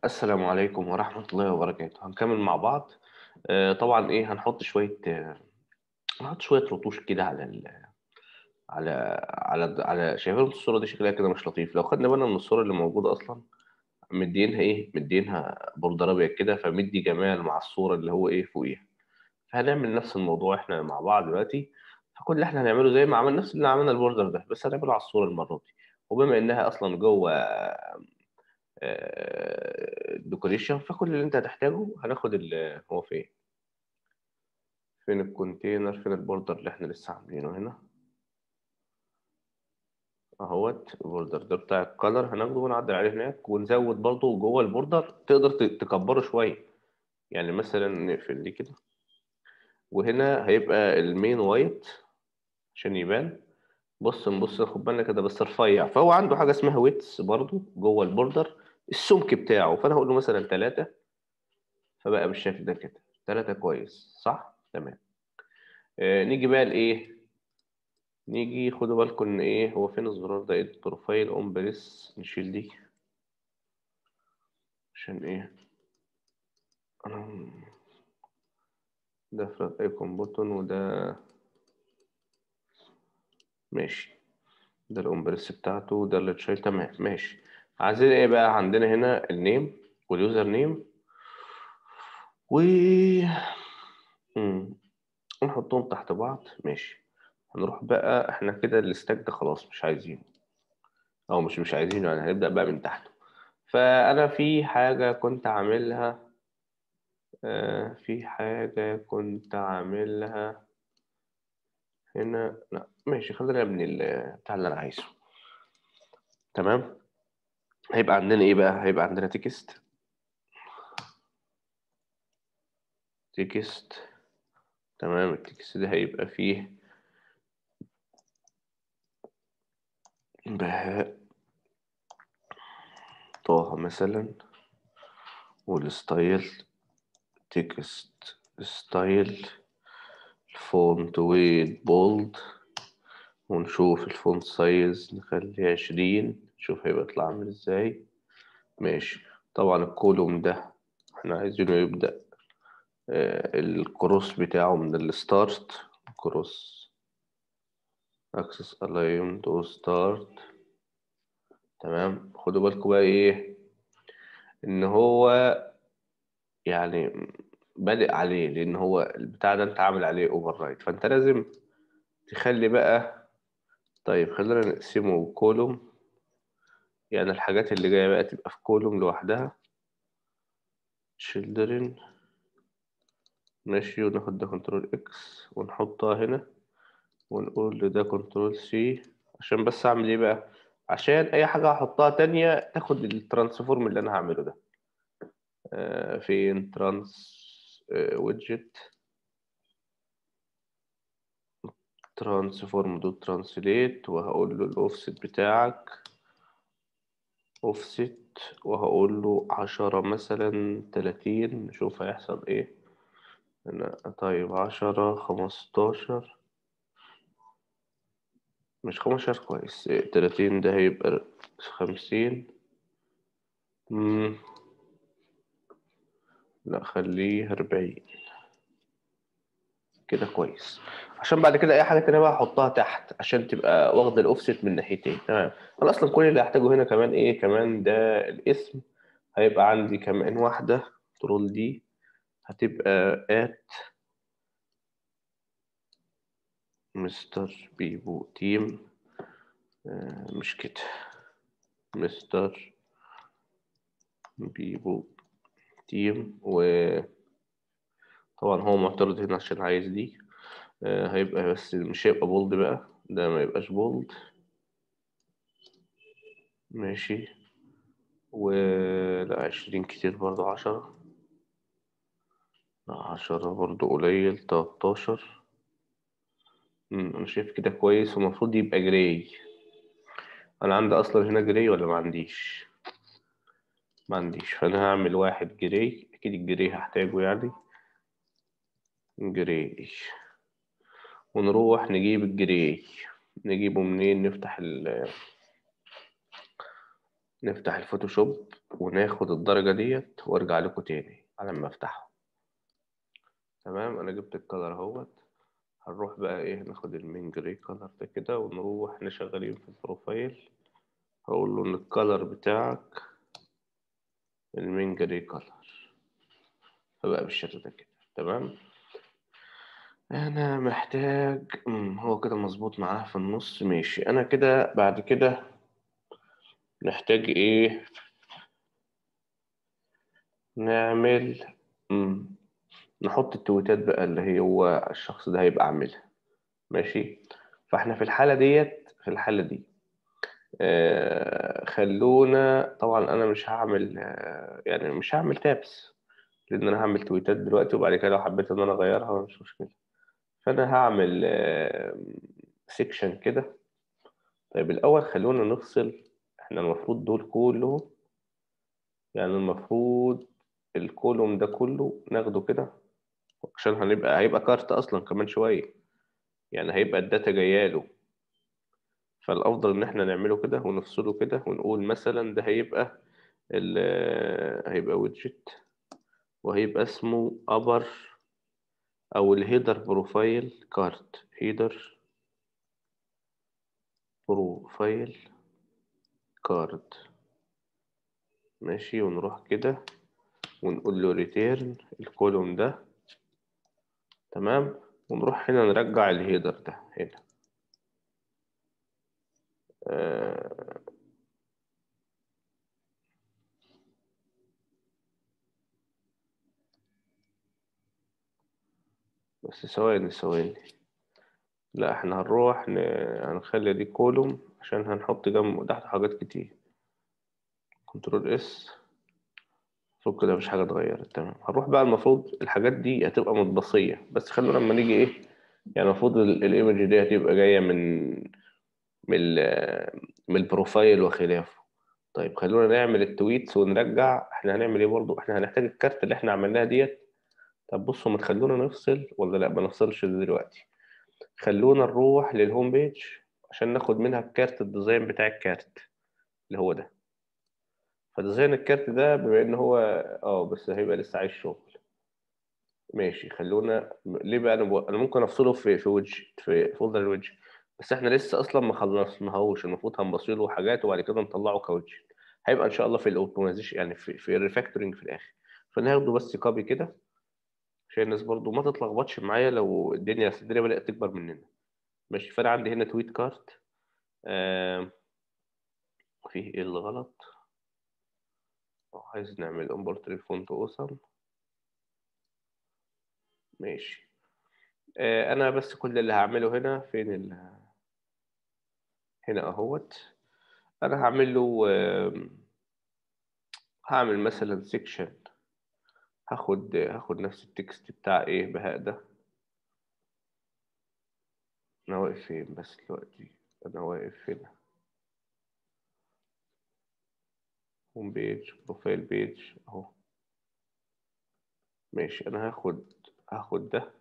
السلام عليكم ورحمة الله وبركاته هنكمل مع بعض آه، طبعا ايه هنحط شوية آه، هنحط شوية رطوش كده على ال... على على على شايفين الصورة دي شكلها كده مش لطيف لو خدنا بالنا من الصورة اللي موجودة أصلا مدينها ايه مدينها بوردر أبيض كده فمدي جمال مع الصورة اللي هو ايه فوقيها فهنعمل نفس الموضوع احنا مع بعض دلوقتي فكل اللي احنا هنعمله زي ما عملنا نفس اللي عملنا البوردر ده بس هنعمله على الصورة المرة دي وبما انها اصلا جوه ديكوريشن فكل اللي انت هتحتاجه هناخد ال- هو فين فين الكونتينر فين البوردر اللي احنا لسه عاملينه هنا اهوت البوردر ده بتاع الكالر هناخده ونعدل عليه هناك ونزود برضه جوه البوردر تقدر ت- تكبره شويه يعني مثلا نقفل دي كده وهنا هيبقى المين وايت عشان يبان بص نبص خد بالنا كده بس رفيع فهو عنده حاجه اسمها ويتس برضه جوه البوردر السمك بتاعه فانا هقول له مثلا ثلاثة فبقى بالشكل ده كده ثلاثة كويس صح تمام آه نيجي بقى لايه نيجي خدوا بالكم ان ايه هو فين الزرار ده ايه بروفايل اون بريس نشيل دي عشان ايه أنا ده فلات ايكون بوتون وده ماشي ده الامبريس بتاعته ده اللي اتشال تمام ماشي عايزين ايه بقى عندنا هنا النيم واليوزر نيم و مم. ونحطهم تحت بعض ماشي هنروح بقى احنا كده الستاك ده خلاص مش عايزينه او مش مش عايزينه يعني هنبدأ بقى من تحته فانا في حاجة كنت عاملها آه في حاجة كنت عاملها هنا لا ماشي خلينا من ال- بتاع اللي انا عايزه تمام هيبقى عندنا ايه بقى هيبقى عندنا تكست تكست تمام التكست ده هيبقى فيه بهاء طه مثلا والستايل تكست ستايل الفونت ويت بولد ونشوف الفونت سايز نخليه عشرين نشوف هيبقى يطلع عامل ازاي ماشي طبعا الكولوم ده احنا عايزينه يبدأ آه، الكروس بتاعه من الستارت كروس اكسس الاين تو ستارت تمام خدوا بالكم بقى ايه ان هو يعني بادئ عليه لان هو البتاع ده انت عامل عليه اوفر رايت فانت لازم تخلي بقى طيب خلينا نقسمه كولوم يعني الحاجات اللي جايه بقى تبقى في كولوم لوحدها children ماشي وناخد ده كنترول اكس ونحطها هنا ونقول لده كنترول سي عشان بس اعمل ايه بقى عشان اي حاجه هحطها تانية تاخد الترانسفورم اللي انا هعمله ده آه فين ترانس ويدجت ترانسفورم دوت ترانسليت وهقول له الاوفست بتاعك اوفست وهقول له عشرة مثلا تلاتين نشوف هيحصل ايه هنا طيب عشرة خمستاشر مش خمستاشر كويس إيه، تلاتين ده هيبقى خمسين مم. لا خليه أربعين كده كويس عشان بعد كده أي حاجة تانية بقى أحطها تحت عشان تبقى واخدة الأوفست من ناحيتين تمام أنا أصلا كل اللي هحتاجه هنا كمان إيه كمان ده الاسم هيبقى عندي كمان واحدة كنترول دي هتبقى آت مستر بيبو تيم آه، مش كده مستر بيبو تيم وطبعا هو معترض هنا عشان عايز دي آه، هيبقى بس مش هيبقى بولد بقى ده ما يبقاش بولد ماشي ولا عشرين كتير برضو عشرة لا عشرة برضو قليل تلاتاشر أمم، أنا شايف كده كويس ومفروض يبقى جراي أنا عندي أصلا هنا جراي ولا ما عنديش ما عنديش فأنا هعمل واحد جراي أكيد الجراي هحتاجه يعني جراي ونروح نجيب الجراي نجيبه منين نفتح ال نفتح الفوتوشوب وناخد الدرجة ديت وارجع لكم تاني على ما افتحه تمام انا جبت الكلر اهوت هنروح بقى ايه ناخد المين جراي كلر ده كده ونروح احنا شغالين في البروفايل هقول له ان الكلر بتاعك المين جراي كلر فبقى بالشكل ده كده تمام انا محتاج مم، هو كده مظبوط معاه في النص ماشي انا كده بعد كده نحتاج ايه نعمل مم. نحط التويتات بقى اللي هي هو الشخص ده هيبقى عاملها ماشي فاحنا في الحالة ديت في الحالة دي آه خلونا طبعا انا مش هعمل آه يعني مش هعمل تابس لان انا هعمل تويتات دلوقتي وبعد كده لو حبيت ان انا اغيرها مش مشكلة فانا هعمل آه سيكشن كده طيب الاول خلونا نفصل احنا المفروض دول كلهم يعني المفروض الكولوم ده كله ناخده كده عشان هنبقى هيبقى كارت اصلا كمان شويه يعني هيبقى الداتا جايه له فالافضل ان احنا نعمله كده ونفصله كده ونقول مثلا ده هيبقى ال هيبقى ويدجت وهيبقى اسمه upper او الهيدر بروفايل كارت هيدر بروفايل كارد ماشي ونروح كده ونقول له ريتيرن الكولوم ده تمام ونروح هنا نرجع الهيدر ده هنا آه بس ثواني ثواني لا احنا هنروح ن... هنخلي دي كولوم عشان هنحط جنبه تحت حاجات كتير كنترول اس المفروض كده مفيش حاجة اتغيرت تمام هنروح بقى المفروض الحاجات دي هتبقى متبصية بس خلونا لما نيجي ايه يعني المفروض الايمج دي هتبقى جاية من من ال من البروفايل وخلافه طيب خلونا نعمل التويتس ونرجع احنا هنعمل ايه برضو احنا هنحتاج الكارت اللي احنا عملناها ديت طب بصوا ما تخلونا نفصل ولا لا ما نفصلش دلوقتي خلونا نروح للهوم بيج عشان ناخد منها الكارت الديزاين بتاع الكارت اللي هو ده فديزاين الكارت ده بما ان هو اه بس هيبقى لسه عايز شغل ماشي خلونا ليه بقى انا بو... انا ممكن افصله في في ويدج في فولدر الويدج بس احنا لسه اصلا ما خلصناهوش المفروض هنبصيله حاجات وبعد كده نطلعه كويدج هيبقى ان شاء الله في الاوبتمايزيشن يعني في في الريفاكتورنج في الاخر فناخده بس كوبي كده عشان الناس برضو ما تتلخبطش معايا لو الدنيا الدنيا بدأت تكبر مننا ماشي فانا عندي هنا تويت كارت آه فيه ايه اللي غلط عايز نعمل امبورت للفونت اوسم ماشي آه انا بس كل اللي هعمله هنا فين ال هنا اهوت انا هعمل له آه هعمل مثلا سيكشن هاخد هاخد نفس التكست بتاع ايه بهاء ده انا واقف فين بس دلوقتي انا واقف هنا هوم بيج بروفايل بيج اهو ماشي انا هاخد هاخد ده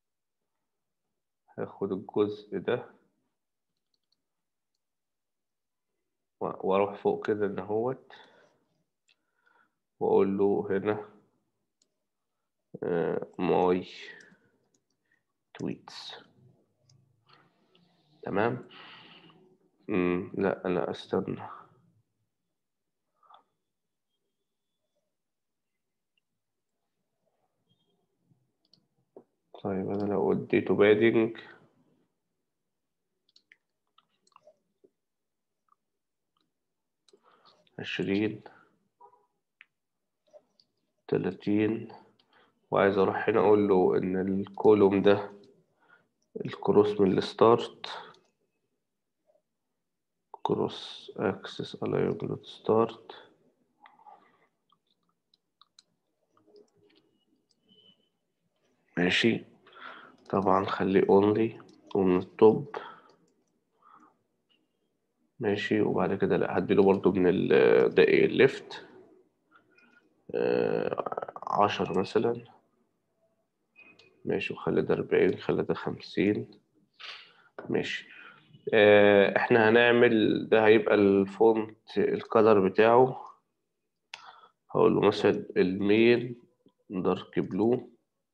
هاخد الجزء ده واروح فوق كده ان اهوت واقول له هنا ماي تويتس تمام مم. لا انا استنى طيب انا لو اديته بادنج عشرين تلاتين وعايز اروح هنا اقول له ان الكولوم ده الكروس من الستارت كروس اكسس الاين دوت ستارت ماشي طبعا خليه اونلي ومن التوب ماشي وبعد كده لا هديله برضو من ال ده ايه الليفت آه عشرة مثلا ماشي وخلي ده أربعين خلي ده خمسين ماشي آه احنا هنعمل ده هيبقى الفونت الكلر بتاعه هقول له مثلا الميل دارك بلو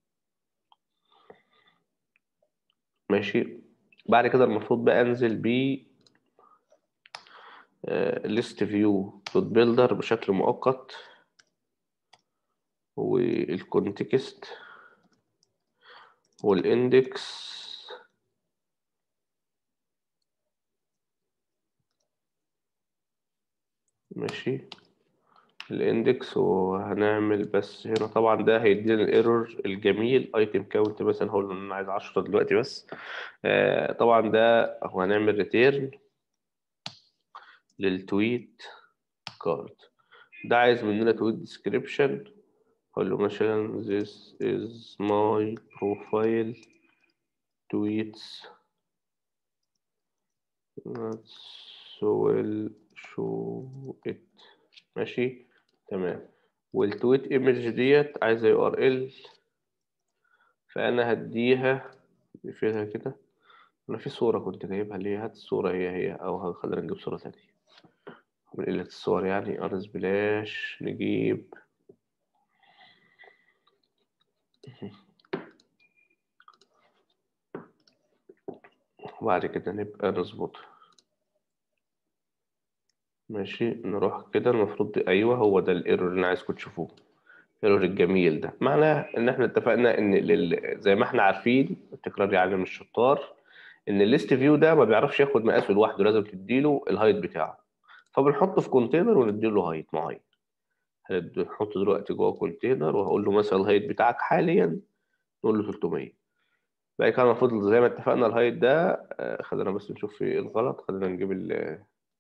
ماشي بعد كده المفروض بقى انزل ب ليست فيو دوت بيلدر بشكل مؤقت والكونتكست والاندكس ماشي الاندكس وهنعمل بس هنا طبعا ده هيدينا الايرور الجميل ايتم كاونت مثلا هقول ان انا عايز 10 دلوقتي بس آه طبعا ده هو هنعمل ريتيرن للتويت كارد ده عايز مننا تويت ديسكريبشن هقول له مثلا this is my profile tweets that will show it ماشي تمام والتويت ايمج ديت عايزه يو ار ال فانا هديها نقفلها كده انا في صوره كنت جايبها ليه هات الصوره هي هي او خلينا نجيب صوره تانية من قلة الصور يعني ارز بلاش نجيب وبعد كده نبقى نظبطها ماشي نروح كده المفروض ايوه هو ده الايرور اللي انا عايزكم تشوفوه الايرور الجميل ده معناه ان احنا اتفقنا ان لل... زي ما احنا عارفين التكرار يعلم الشطار ان الليست فيو ده ما بيعرفش ياخد مقاسه لوحده لازم تديله الهايت بتاعه فبنحطه في كونتينر ونديله هايت معين هنحطه دلوقتي جوه كونتينر وهقول له مثلا الهايت بتاعك حاليا نقول له 300 بقى كان المفروض زي ما اتفقنا الهايت ده آه، خلينا بس نشوف في الغلط خلينا نجيب ال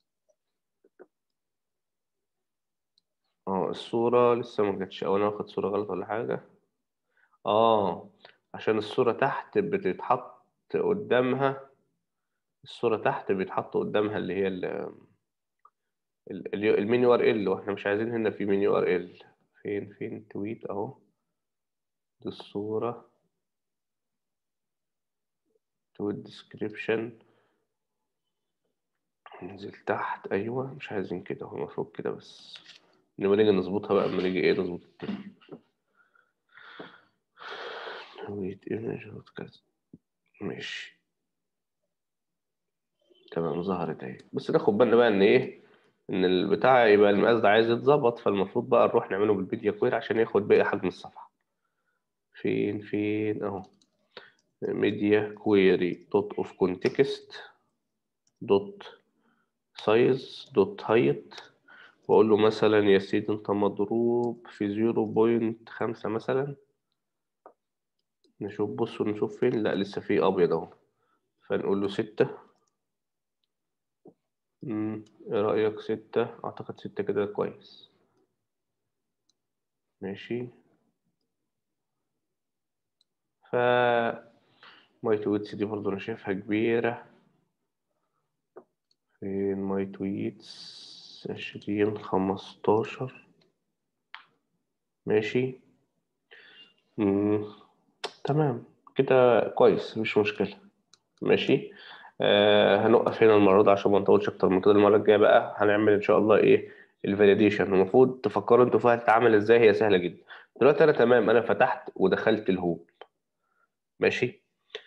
اه الصورة لسه ما جاتش او انا واخد صورة غلط ولا حاجة اه عشان الصورة تحت بتتحط قدامها الصورة تحت بيتحط قدامها اللي هي ال ال- ال- المنيو ار ال واحنا مش عايزين هنا في منيو ار ال فين فين تويت اهو دي الصورة تويت ديسكريبشن ننزل تحت ايوه مش عايزين كده هو المفروض كده بس لما نيجي نظبطها بقى لما نيجي ايه نظبط التاني تويت ايمج كذا ماشي تمام ظهرت اهي بس ناخد بالنا بقى ان ايه ان البتاع يبقى المقاس ده عايز يتظبط فالمفروض بقى نروح نعمله بالميديا كوير عشان ياخد باقي حجم الصفحة فين فين اهو ميديا كويري دوت اوف كونتكست دوت سايز دوت هايت واقول له مثلا يا سيدي انت مضروب في زيرو بوينت خمسة مثلا نشوف بصوا نشوف فين لا لسه في ابيض اهو فنقول له ستة مم، ايه رأيك ستة اعتقد ستة كده كويس ماشي ف ماي تويتس دي برضه انا شايفها كبيرة فين ماي تويتس عشرين خمستاشر ماشي مم. تمام كده كويس مش مشكلة ماشي آه هنوقف هنا المرة دي عشان ما نطولش أكتر من كده المرة الجاية بقى هنعمل إن شاء الله إيه الفاليديشن المفروض تفكروا أنتوا فيها تتعامل إزاي هي سهلة جدا دلوقتي أنا تمام أنا فتحت ودخلت الهوب ماشي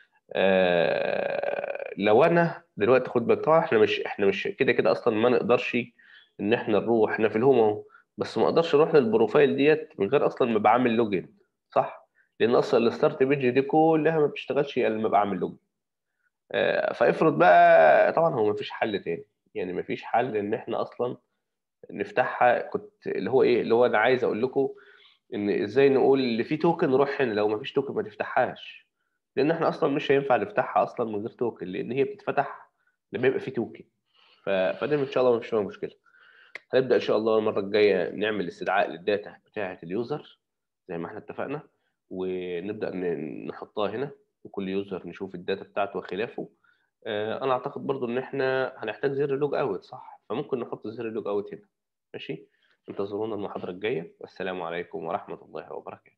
آه لو أنا دلوقتي خد بالك طبعا إحنا مش إحنا مش كده كده أصلا ما نقدرش إن إحنا نروح إحنا في الهوم أهو بس ما أقدرش أروح للبروفايل ديت من غير أصلا ما بعمل لوجن صح؟ لأن أصلا الستارت بيج دي كلها ما بتشتغلش إلا لما بعمل لوجن آه، فافرض بقى طبعا هو مفيش حل تاني يعني مفيش حل ان احنا اصلا نفتحها كنت اللي هو ايه اللي هو انا عايز اقول لكم ان ازاي نقول اللي فيه توكن روح هنا لو مفيش توكن ما تفتحهاش لان احنا اصلا مش هينفع نفتحها اصلا من غير توكن لان هي بتتفتح لما يبقى فيه توكن ف... فده ان شاء الله مفيش فيها مشكله هنبدا ان شاء الله المره الجايه نعمل استدعاء للداتا بتاعه اليوزر زي ما احنا اتفقنا ونبدا ن- نحطها هنا وكل يوزر نشوف الداتا بتاعته وخلافه آه، انا اعتقد برضو ان احنا هنحتاج زر لوج اوت صح فممكن نحط زر لوج اوت هنا ماشي انتظرونا المحاضره الجايه والسلام عليكم ورحمه الله وبركاته